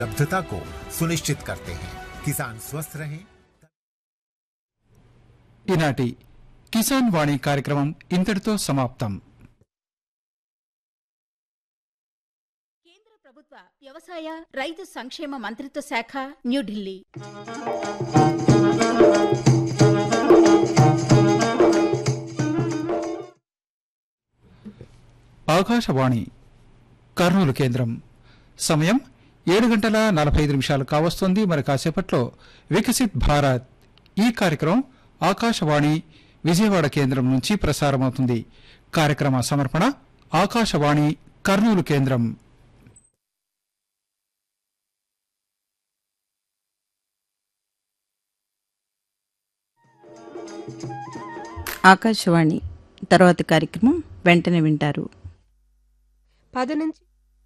उपलब्धता को सुनिश्चित करते हैं किसान स्वस्थ रहे ఈనాటి కిసాన్ వాణి కార్యక్రమం ఇంతటితో సమాప్తం కేంద్ర ప్రభుత్వ వ్యవసాయ రైతు సంక్షేమ మంత్రిత్వ శాఖ న్యూఢిల్లీ ఆకాశవాణి కర్నూలు కేంద్రం సమయం ఏడు గంటల నలభై ఐదు నిమిషాలు కావస్తోంది మరి కాసేపట్లో వికసిత్ భారత్ ఈ కార్యక్రమం ఆకాశవాణి విజయవాడ కేంద్రం నుంచి ప్రసారమవుతుంది కార్యక్రమ సమర్పణ ఆకాశవాణి కర్నూలు కేంద్రం ఆకాశవాణి తర్వాత కార్యక్రమం వెంటనే వింటారు పది నుంచి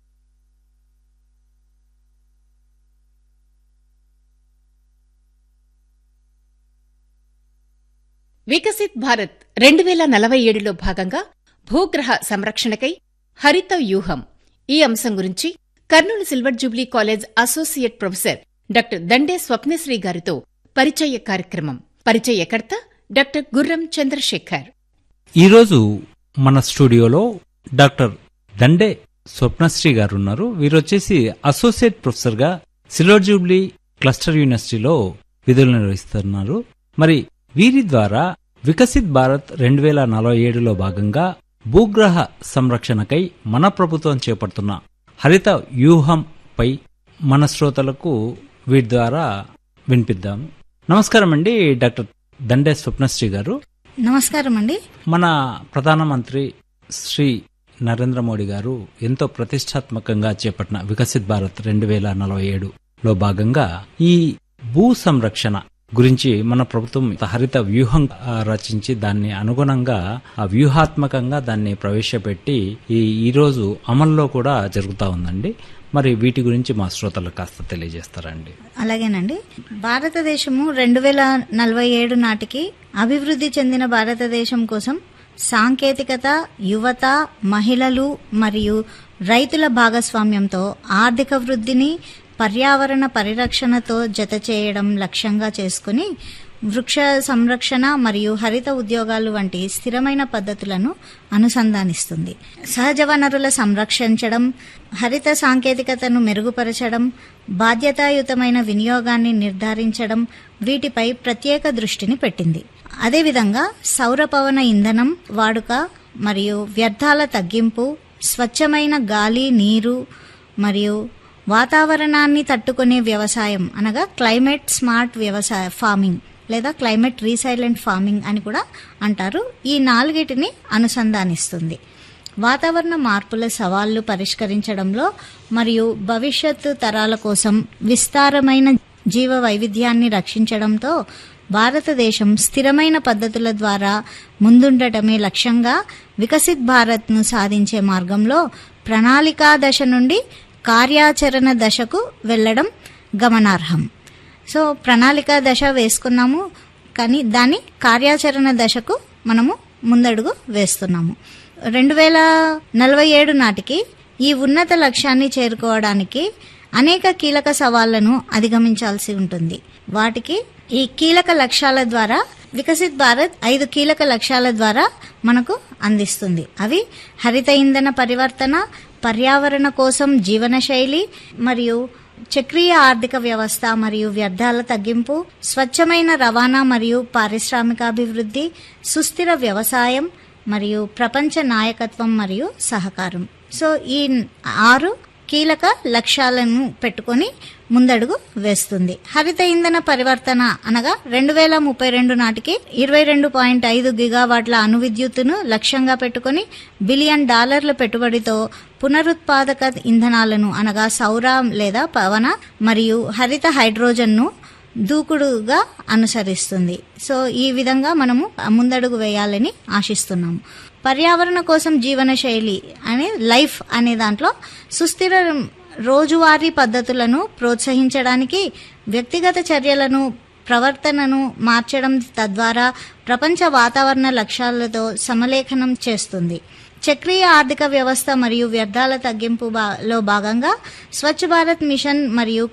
వికసిత్ భారత్ రెండు వేల నలభై ఏడులో భాగంగా భూగ్రహ సంరక్షణకై హరిత వ్యూహం ఈ అంశం గురించి Kurnool silver jubilee college associate professor doctor Dande Swapnasri గారితో పరిచయ కార్యక్రమం పరిచయకర్త డాక్టర్ గుర్రం చంద్రశేఖర్ ఈరోజు మన స్టూడియోలో డాక్టర్ దండే స్వప్నశ్రీ గారు ఉన్నారు వీరు వచ్చేసి అసోసియేట్ ప్రొఫెసర్గా సిల్వర్ జూబ్లీ క్లస్టర్ యూనివర్సిటీలో విధులు నిర్వహిస్తున్నారు మరి వీరి ద్వారా వికసిత్ భారత్ రెండు వేల నలభై ఏడులో భాగంగా భూగ్రహ సంరక్షణకై మన ప్రభుత్వం చేపడుతున్న హరిత వ్యూహంపై మన శ్రోతలకు వీటి ద్వారా వినిపిద్దాం నమస్కారం అండి డాక్టర్ దండే స్వప్నశ్రీ గారు నమస్కారం అండి మన ప్రధానమంత్రి శ్రీ నరేంద్ర మోడీ గారు ఎంతో ప్రతిష్టాత్మకంగా చేపట్టిన వికసిత్ భారత్ రెండు వేల నలభై ఏడులో భాగంగా ఈ భూ సంరక్షణ గురించి మన ప్రభుత్వం హరిత వ్యూహం ఆ, రచించి దాన్ని అనుగుణంగా ఆ వ్యూహాత్మకంగా దాన్ని ప్రవేశపెట్టి ఈ ఈ రోజు అమల్లో కూడా జరుగుతా ఉందండి మరి వీటి గురించి మా శ్రోతలకు కాస్త తెలియజేస్తారండి అలాగేనండి భారతదేశము రెండు వేల నలభై ఏడు నాటికి అభివృద్ధి చెందిన భారతదేశం కోసం సాంకేతికత యువత మహిళలు మరియు రైతుల భాగస్వామ్యంతో ఆర్థిక వృద్ధిని పర్యావరణ పరిరక్షణతో జత చేయడం లక్ష్యంగా చేసుకుని వృక్ష సంరక్షణ మరియు హరిత ఉద్యోగాలు వంటి స్థిరమైన పద్ధతులను అనుసంధానిస్తుంది సహజ వనరుల సంరక్షించడం హరిత సాంకేతికతను మెరుగుపరచడం బాధ్యతాయుతమైన వినియోగాన్ని నిర్ధారించడం వీటిపై ప్రత్యేక దృష్టిని పెట్టింది అదేవిధంగా సౌర పవన ఇంధనం వాడుక మరియు వ్యర్థాల తగ్గింపు స్వచ్ఛమైన గాలి నీరు మరియు వాతావరణాన్ని తట్టుకునే వ్యవసాయం అనగా క్లైమేట్ స్మార్ట్ వ్యవసాయ ఫార్మింగ్ లేదా క్లైమేట్ రీసైలెంట్ ఫార్మింగ్ అని కూడా అంటారు ఈ నాలుగిటిని అనుసంధానిస్తుంది వాతావరణ మార్పుల సవాళ్లు పరిష్కరించడంలో మరియు భవిష్యత్తు తరాల కోసం విస్తారమైన జీవ వైవిధ్యాన్ని రక్షించడంతో భారతదేశం స్థిరమైన పద్ధతుల ద్వారా ముందుండటమే లక్ష్యంగా వికసిత్ భారత్ను సాధించే మార్గంలో ప్రణాళికా దశ నుండి కార్యాచరణ దశకు వెళ్ళడం గమనార్హం సో ప్రణాళిక దశ వేసుకున్నాము కానీ దాని కార్యాచరణ దశకు మనము ముందడుగు వేస్తున్నాము రెండు వేల నలభై ఏడు నాటికి ఈ ఉన్నత లక్ష్యాన్ని చేరుకోవడానికి అనేక కీలక సవాళ్లను అధిగమించాల్సి ఉంటుంది వాటికి ఈ కీలక లక్ష్యాల ద్వారా వికసిత్ భారత్ ఐదు కీలక లక్ష్యాల ద్వారా మనకు అందిస్తుంది అవి హరిత ఇంధన పరివర్తన పర్యావరణ కోసం జీవనశైలి మరియు చక్రీయ ఆర్థిక వ్యవస్థ మరియు వ్యర్థాల తగ్గింపు స్వచ్ఛమైన రవాణా మరియు పారిశ్రామికాభివృద్ధి సుస్థిర వ్యవసాయం మరియు ప్రపంచ నాయకత్వం మరియు సహకారం సో ఈ ఆరు కీలక లక్ష్యాలను పెట్టుకొని ముందడుగు వేస్తుంది హరిత ఇంధన పరివర్తన అనగా రెండు వేల ముప్పై రెండు నాటికి ఇరవై రెండు పాయింట్ ఐదు గిగావాట్ల అణు విద్యుత్తును లక్ష్యంగా పెట్టుకొని బిలియన్ డాలర్ల పెట్టుబడితో పునరుత్పాదక ఇంధనాలను అనగా సౌర లేదా పవన మరియు హరిత హైడ్రోజన్ను దూకుడుగా అనుసరిస్తుంది సో ఈ విధంగా మనము ముందడుగు వేయాలని ఆశిస్తున్నాము పర్యావరణ కోసం జీవన శైలి అనే లైఫ్ అనే దాంట్లో సుస్థిర రోజువారీ పద్ధతులను ప్రోత్సహించడానికి వ్యక్తిగత చర్యలను ప్రవర్తనను మార్చడం తద్వారా ప్రపంచ వాతావరణ లక్ష్యాలతో సమలేఖనం చేస్తుంది చక్రీయ ఆర్థిక వ్యవస్థ మరియు వ్యర్థాల తగ్గింపు బా- లో భాగంగా స్వచ్ఛ భారత్ మిషన్ మరియు